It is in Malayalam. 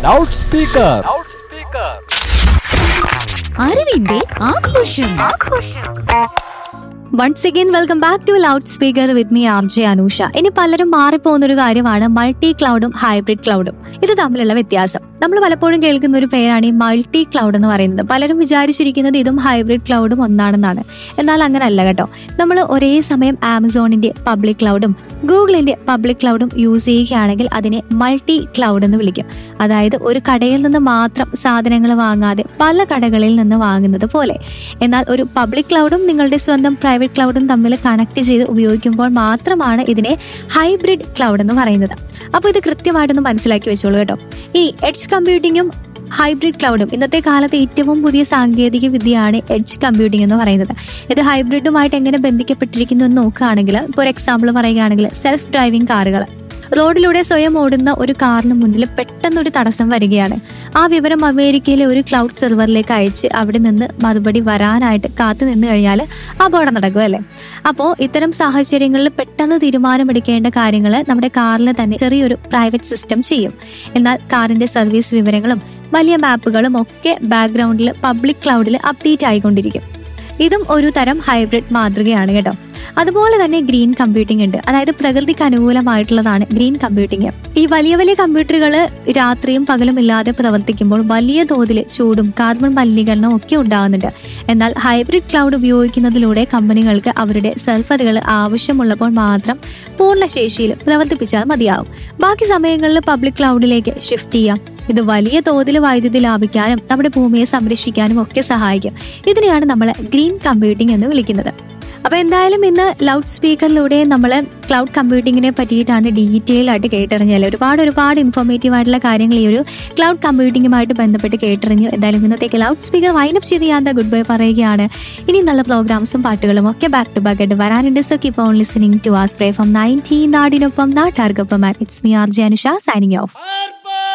ലൗഡ് സ്പീക്കർ അറിവിന്റെ ആഘോഷം once again welcome back to loud speaker with me R J Anusha ഇനി പലരും മാറിപ്പോകുന്ന ഒരു കാര്യമാണ് മൾട്ടി ക്ലൗഡും ഹൈബ്രിഡ് ക്ലൗഡും ഇത് തമ്മിലുള്ള വ്യത്യാസം നമ്മൾ പലപ്പോഴും കേൾക്കുന്ന ഒരു പേരാണ് ഈ മൾട്ടി ക്ലൗഡ് എന്ന് പറയുന്നത് പലരും വിചാരിച്ചിരിക്കുന്നത് ഇതും ഹൈബ്രിഡ് ക്ലൗഡും ഒന്നാണെന്നാണ് എന്നാൽ അങ്ങനല്ല കേട്ടോ നമ്മൾ ഒരേ സമയം ആമസോണിന്റെ പബ്ലിക് ക്ലൗഡും ഗൂഗിളിന്റെ പബ്ലിക് ക്ലൗഡും യൂസ് ചെയ്യുകയാണെങ്കിൽ അതിനെ മൾട്ടി ക്ലൗഡ് എന്ന് വിളിക്കും അതായത് ഒരു കടയിൽ നിന്ന് മാത്രം സാധനങ്ങൾ വാങ്ങാതെ പല കടകളിൽ നിന്ന് വാങ്ങുന്നത് പോലെ എന്നാൽ ഒരു പബ്ലിക് ക്ലൗഡും നിങ്ങളുടെ സ്വന്തം പ്രൈവറ്റ് ക്ലൗഡും തമ്മിൽ കണക്ട് ചെയ്ത് ഉപയോഗിക്കുമ്പോൾ മാത്രമാണ് ഇതിനെ ഹൈബ്രിഡ് ക്ലൗഡ് എന്ന് പറയുന്നത് അപ്പോൾ ഇത് കൃത്യമായിട്ടൊന്ന് മനസ്സിലാക്കി വെച്ചോളൂ കേട്ടോ ഈ എഡ്ജ് കമ്പ്യൂട്ടിങ്ങും ഹൈബ്രിഡ് ക്ലൗഡും ഇന്നത്തെ കാലത്തെ ഏറ്റവും പുതിയ സാങ്കേതിക വിദ്യയാണ് എഡ്ജ് കമ്പ്യൂട്ടിംഗ് എന്ന് പറയുന്നത് ഇത് ഹൈബ്രിഡുമായിട്ട് എങ്ങനെ ബന്ധിക്കപ്പെട്ടിരിക്കുന്നു എന്ന് നോക്കുകയാണെങ്കിൽ ഇപ്പോൾ ഒരു എക്സാമ്പിൾ പറയുകയാണെങ്കിൽ സെൽഫ് ഡ്രൈവിംഗ് കാറുകൾ റോഡിലൂടെ സ്വയം ഓടുന്ന ഒരു കാറിന് മുന്നിൽ പെട്ടെന്ന് ഒരു തടസ്സം വരികയാണ് ആ വിവരം അമേരിക്കയിലെ ഒരു ക്ലൗഡ് സെർവറിലേക്ക് അയച്ച് അവിടെ നിന്ന് മറുപടി വരാനായിട്ട് കാത്തു നിന്ന് കഴിഞ്ഞാൽ അപകടം നടക്കും അല്ലേ അപ്പോൾ ഇത്തരം സാഹചര്യങ്ങളിൽ പെട്ടെന്ന് തീരുമാനമെടുക്കേണ്ട കാര്യങ്ങൾ നമ്മുടെ കാറിൽ തന്നെ ചെറിയൊരു പ്രൈവറ്റ് സിസ്റ്റം ചെയ്യും എന്നാൽ കാറിന്റെ സർവീസ് വിവരങ്ങളും വലിയ മാപ്പുകളും ഒക്കെ ബാക്ക്ഗ്രൗണ്ടിൽ പബ്ലിക് ക്ലൗഡിൽ അപ്ഡേറ്റ് ആയിക്കൊണ്ടിരിക്കും ഇതും ഒരു തരം ഹൈബ്രിഡ് മാതൃകയാണ് കേട്ടോ അതുപോലെ തന്നെ ഗ്രീൻ കമ്പ്യൂട്ടിംഗ് ഉണ്ട് അതായത് പ്രകൃതിക്ക് അനുകൂലമായിട്ടുള്ളതാണ് ഗ്രീൻ കമ്പ്യൂട്ടിംഗ് ഈ വലിയ വലിയ കമ്പ്യൂട്ടറുകൾ രാത്രിയും പകലും ഇല്ലാതെ പ്രവർത്തിക്കുമ്പോൾ വലിയ തോതിൽ ചൂടും കാർബൺ മലിനീകരണവും ഒക്കെ ഉണ്ടാകുന്നുണ്ട് എന്നാൽ ഹൈബ്രിഡ് ക്ലൗഡ് ഉപയോഗിക്കുന്നതിലൂടെ കമ്പനികൾക്ക് അവരുടെ സെർവറുകൾ ആവശ്യമുള്ളപ്പോൾ മാത്രം പൂർണ്ണ ശേഷിയിൽ പ്രവർത്തിപ്പിച്ചാൽ മതിയാവും ബാക്കി സമയങ്ങളിൽ പബ്ലിക് ക്ലൗഡിലേക്ക് ഷിഫ്റ്റ് ചെയ്യാം ഇത് വലിയ തോതിൽ വൈദ്യുതി ലാഭിക്കാനും നമ്മുടെ ഭൂമിയെ സംരക്ഷിക്കാനും ഒക്കെ സഹായിക്കും ഇതിനെയാണ് നമ്മൾ ഗ്രീൻ കമ്പ്യൂട്ടിംഗ് എന്ന് വിളിക്കുന്നത് അപ്പൊ എന്തായാലും ഇന്ന് ലൗഡ് സ്പീക്കറിലൂടെ നമ്മൾ ക്ലൗഡ് കമ്പ്യൂട്ടിങ്ങിനെ പറ്റിയിട്ടാണ് ഡീറ്റെയിൽ ആയിട്ട് കേട്ടറിഞ്ഞാൽ ഒരുപാട് ഒരുപാട് ഇൻഫോർമേറ്റീവ് ആയിട്ടുള്ള കാര്യങ്ങൾ ഈ ഒരു ക്ലൗഡ് കമ്പ്യൂട്ടിങ്ങുമായിട്ട് ബന്ധപ്പെട്ട് കേട്ടറിഞ്ഞു എന്തായാലും ഇന്നത്തേക്ക് ലൗഡ് സ്പീക്കർ വൈനപ്പ് ചെയ്ത് ഞാൻ ഗുഡ് ബൈ പറയുകയാണ് ഇനി നല്ല പ്രോഗ്രാംസും പാട്ടുകളും ഒക്കെ ബാക്ക് ടു ബാക്ക് ആയിട്ട് വരാനുണ്ട് so keep on listening to us ഫ്രേ ഫ്രം നയൻറ്റീൻ നാടിനൊപ്പം നാട്ടാർക്കൊപ്പം it's me R J Anusha signing of